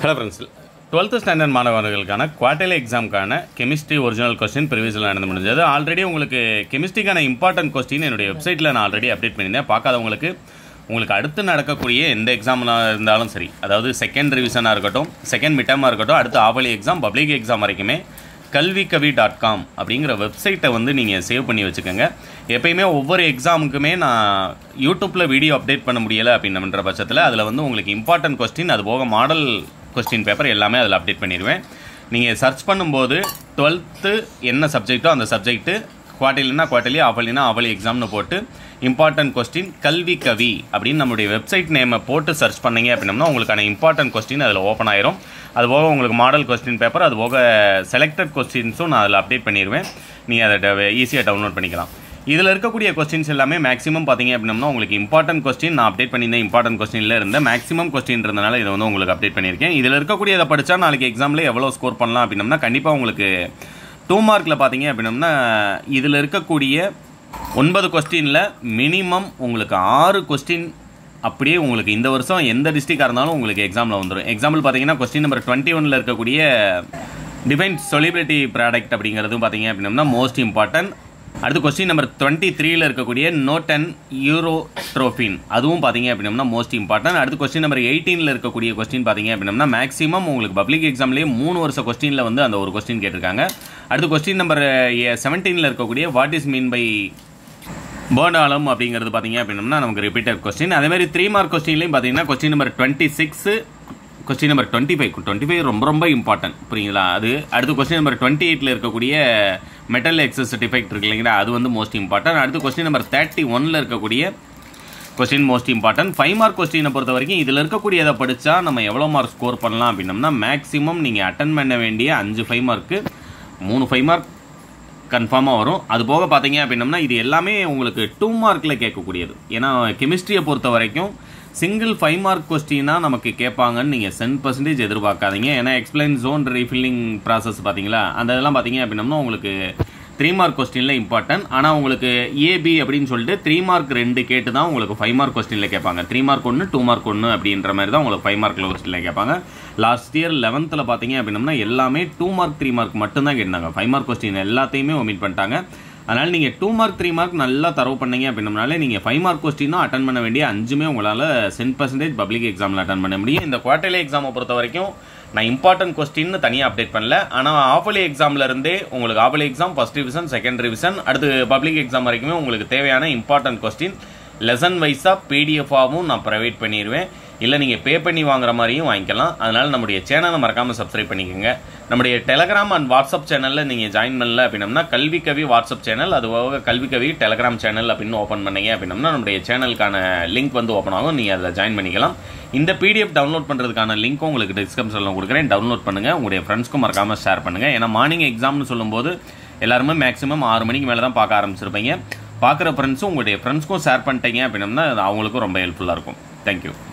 hello friends twelfth standard மாணவர்களுக்கான quarterly எக்ஸாமுக்கான chemistry original question ப்ரிவியூஸில் நடந்து முடிஞ்சது ஆல்ரெடி உங்களுக்கு கெமிஸ்ட்ரிக்கான இம்பார்ட்டன்ட் கொஸ்டின் என்னுடைய வெப்சைட்டில் நான் ஆல்ரெடி அப்டேட் பண்ணியிருந்தேன் பார்க்காதவங்களுக்கு உங்களுக்கு அடுத்து நடக்கக்கூடிய எந்த எக்ஸாம்லாம் இருந்தாலும் சரி அதாவது செகண்ட் ரிவிஷனாக இருக்கட்டும் செகண்ட் மிட்டமாக இருக்கட்டும் அடுத்து ஆவலி எக்ஸாம் பப்ளிக் எக்ஸாம் வரைக்குமே கல்வி கவி டாட் காம் அப்படிங்கிற வெப்சைட்டை வந்து நீங்கள் சேவ் பண்ணி வச்சுக்கோங்க எப்பயுமே ஒவ்வொரு எக்ஸாமுக்குமே நான் யூடியூப்பில் வீடியோ அப்டேட் பண்ண முடியலை அப்படின்ற பட்சத்தில் அதில் வந்து உங்களுக்கு இம்பார்ட்டன்ட் கொஸ்டின் அது போக மாடல் கொஸ்டின் பேப்பர் எல்லாமே அதில் அப்டேட் பண்ணிடுவேன் நீங்கள் சர்ச் பண்ணும்போது டுவெல்த்து என்ன சப்ஜெக்ட்டோ அந்த சப்ஜெக்ட்டு குவார்டர்லினா குவார்டர்லி ஆவலினா ஆவலி எக்ஸாம்னு போட்டு இம்பார்ட்டன்ட் கொஸ்டின் கல்வி கவி அப்படின்னு நம்மளுடைய வெப்சைட் நேமை போட்டு சர்ச் பண்ணீங்க அப்படின்னம்னா உங்களுக்கான இம்பார்ட்டன்ட் கொஸ்டின் அதில் ஓப்பன் ஆயிரும் அது போக உங்களுக்கு மாடல் கொஸ்டின் பேப்பர் அது போக செலக்டட் கொஸ்டின்ஸும் நான் அதில் அப்டேட் பண்ணிடுவேன் நீங்கள் அதை ஈஸியாக டவுன்லோட் பண்ணிக்கலாம் இதில் இருக்கக்கூடிய கொஸ்டின்ஸ் எல்லாமே மேக்ஸிமம் பார்த்தீங்க அப்படின்னா உங்களுக்கு இம்பார்ட்டன்ட் கொஸ்டின் நான் அப்டேட் பண்ணியிருந்தேன் இம்பார்ட்டன்ட் கொஸ்டினில் இருந்த மேக்ஸிமம் கொஸ்டின் இருந்தனால இதை வந்து உங்களுக்கு அப்டேட் பண்ணியிருக்கேன் இதில் இருக்கக்கூடியதை படித்தா நாளைக்கு எக்ஸாமில் எவ்வளோ ஸ்கோர் பண்ணலாம் அப்படின்னம்னா கண்டிப்பாக உங்களுக்கு டூ மார்க்கில் பார்த்தீங்க அப்படின்னம்னா இதில் இருக்கக்கூடிய ஒன்பது கொஸ்டினில் மினிமம் உங்களுக்கு ஆறு கொஸ்டின் அப்படியே உங்களுக்கு இந்த வருஷம் எந்த டிஸ்ட்ரிக்டாக இருந்தாலும் உங்களுக்கு எக்ஸாமில் வந்துடும் எக்ஸாம்பிள் பார்த்தீங்கன்னா கொஸ்டின் நம்பர் டுவெண்ட்டி ஒனில் இருக்கக்கூடிய டிஃபைன் சொலிபிலிட்டி ப்ராடக்ட் அப்படிங்கிறதும் பார்த்தீங்க அப்படின்னா மோஸ்ட் இம்பார்ட்டன்ட் அடுத்து கொஸ்டின் நம்பர் டுவெண்ட்டி த்ரீல இருக்கக்கூடிய நோட் அண்ட் யூரோ ட்ரோஃபின் அதுவும் பார்த்தீங்க அப்படின்னா மோஸ்ட் இம்பார்ட்டன்ட் அடுத்து கொஸ்டின் நம்பர் எயிட்டீனில் இருக்கக்கூடிய கொஸ்டின் பார்த்தீங்க அப்படின்னா மேக்ஸிமம் உங்களுக்கு பப்ளிக் எக்ஸாம்லேயே மூணு வருஷ கொஸ்டினில் வந்து அந்த ஒரு கொஸ்டின் கேட்டிருக்காங்க அடுத்து கொஸ்டின் நம்பர் செவன்டீனில் இருக்கக்கூடிய வாட் இஸ் மீன் பை பேர்னாலம் அப்படிங்கிறது பார்த்தீங்க அப்படின்னா நமக்கு ரிப்பீட்டட் கொஸ்டின் அதே மாதிரி த்ரீ மார்க் கொஸ்டின்லையும் பார்த்தீங்கன்னா question number twenty six question number twenty five twenty five ரொம்ப ரொம்ப இம்பார்ட்டன்ட் புரியுங்களா அது அடுத்து கொஸ்டின் நம்பர் டுவெண்ட்டி எயிட்டில் இருக்கக்கூடிய மெட்டல் எக்ஸஸ் டிஃபெக்ட் இருக்கு இல்லைங்களா அது வந்து மோஸ்ட் இம்பார்ட்டன்ட் அடுத்து கொஸ்டின் நம்பர் தேர்ட்டி ஒனில் இருக்கக்கூடிய question most important five mark கொஸ்டினை பொறுத்த வரைக்கும் இதில் இருக்கக்கூடியதை படித்தா நம்ம எவ்வளோ மார்க் ஸ்கோர் பண்ணலாம் அப்படின்னம்னா மேக்ஸிமம் நீங்கள் அட்டன் பண்ண வேண்டிய அஞ்சு ஃபைவ் மார்க்கு மூணு ஃபைவ் மார்க் கன்ஃபார்மாக வரும் அது போக பார்த்தீங்க அப்படின்னம்னா இது எல்லாமே உங்களுக்கு டூ மார்க்கில் கேட்கக்கூடியது ஏன்னா கெமிஸ்ட்ரியை பொறுத்த வரைக்கும் சிங்கிள் ஃபைவ் மார்க் கொஸ்டினாக நமக்கு கேட்பாங்கன்னு நீங்கள் சென் பர்சன்டேஜ் எதிர்பார்க்காதீங்க ஏன்னா எக்ஸ்பிளைன் ஜோன் ரீஃபில்லிங் ப்ராசஸ் பார்த்தீங்களா அந்த இதெல்லாம் பார்த்தீங்க அப்படின்னம்னா உங்களுக்கு த்ரீ மார்க் கொஸ்டினில் இம்பார்ட்டன்ட் ஆனால் உங்களுக்கு ஏபி அப்படின்னு சொல்லிட்டு த்ரீ மார்க் ரெண்டு கேட்டு தான் உங்களுக்கு ஃபைவ் மார்க் கொஸ்டினில் கேட்பாங்க த்ரீ மார்க் ஒன்று டூ மார்க் ஒன்று அப்படின்ற மாதிரி தான் உங்களுக்கு ஃபைவ் மார்க்கில் கொஸ்டினில் கேட்பாங்க லாஸ்ட் இயர் லெவன்த்தில் பார்த்தீங்க அப்படின்னா எல்லாமே டூ மார்க் த்ரீ மார்க் மட்டும்தான் கேட்டாங்க ஃபைவ் மார்க் கொஸ்டின் எல்லாத்தையுமே ஒமிட் பண்ணிட்டாங்க அதனால் நீங்கள் டூ மார்க் த்ரீ மார்க் நல்லா தரவு பண்ணீங்க அப்படின்னம்னாலே நீங்கள் ஃபைவ் மார்க் கொஸ்டினும் அட்டன் பண்ண வேண்டிய அஞ்சுமே உங்களால் சென்ட் பர்சன்டேஜ் பப்ளிக் எக்ஸாமில் அட்டன் பண்ண முடியும் இந்த குவார்டர்லி எக்ஸாமை பொறுத்த வரைக்கும் நான் இம்பார்ட்டன்ட் கொஸ்டின் தனியாக அப்டேட் பண்ணல ஆனால் ஆஃபலி எக்ஸாமில் இருந்தே உங்களுக்கு half yearly exam first revision second revision அடுத்து பப்ளிக் எக்ஸாம் வரைக்குமே உங்களுக்கு தேவையான இம்பார்ட்டன்ட் கொஸ்டின் லெசன் வைஸாக பிடிஎஃபாகவும் நான் ப்ரொவைட் பண்ணிடுவேன் இல்லை நீங்கள் பே பண்ணி வாங்குற மாதிரியும் வாங்கிக்கலாம் அதனால் நம்முடைய சேனலை மறக்காமல் சப்ஸ்கிரைப் பண்ணிக்கோங்க நம்முடைய டெலகிராம் அண்ட் வாட்ஸ்அப் சேனலில் நீங்கள் ஜாயின் பண்ணல அப்படின்னம்னா கல்வி கவி வாட்ஸ்அப் சேனல் அது போக கல்வி கவி டெலகிராம் சேனல் அப்படின்னு ஓப்பன் பண்ணீங்க அப்படின்னம்னா நம்முடைய சேனலுக்கான லிங்க் வந்து ஓப்பன் ஆகும் நீங்கள் அதில் ஜாயின் பண்ணிக்கலாம் இந்த பிடிஎஃப் டவுன்லோட் பண்ணுறதுக்கான லிங்க்கும் உங்களுக்கு டிஸ்கிரிப்ஷனில் கொடுக்குறேன் டவுன்லோட் பண்ணுங்கள் உங்களுடைய ஃப்ரெண்ட்ஸ்க்கும் மறக்காமல் ஷேர் பண்ணுங்கள் ஏன்னா மார்னிங் எக்ஸாம்னு சொல்லும்போது எல்லாருமே மேக்ஸிமம் ஆறு மணிக்கு மேலே தான் பார்க்க ஆரம்பிச்சிருப்பீங்க பார்க்குற ஃப்ரெண்ட்ஸும் உங்களுடைய ஃப்ரெண்ட்ஸ்க்கும் ஷேர் பண்ணிட்டீங்க அப்படின்னம்னா அது அவங்களுக்கும் ரொம்ப ஹெல்ப்ஃபுல்லாக இருக்கும் தேங்க்யூ